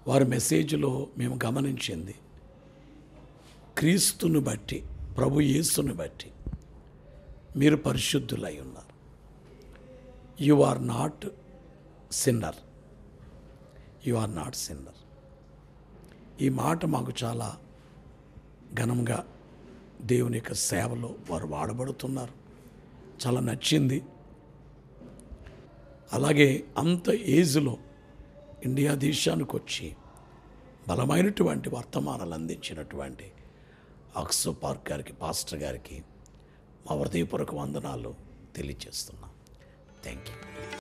వారి మెసేజ్లో మేము గమనించింది క్రీస్తుని బట్టి ప్రభు యేసుని బట్టి మీరు పరిశుద్ధులై ఉన్నారు you are not sinner you are not sinner ఈ మాట మాకు చాలా ఘనంగా దేవుని యొక్క సేవలో వారు వాడబడుతున్నారు చాలా నచ్చింది అలాగే అంత ఏజ్లో ఇండియా దేశానికి వచ్చి బలమైనటువంటి వర్తమానాలు అందించినటువంటి అక్సో పార్క్ గారికి పాస్టర్ గారికి మా హృదయపూర్వక వందనాలు తెలియజేస్తున్నాం థ్యాంక్ యూ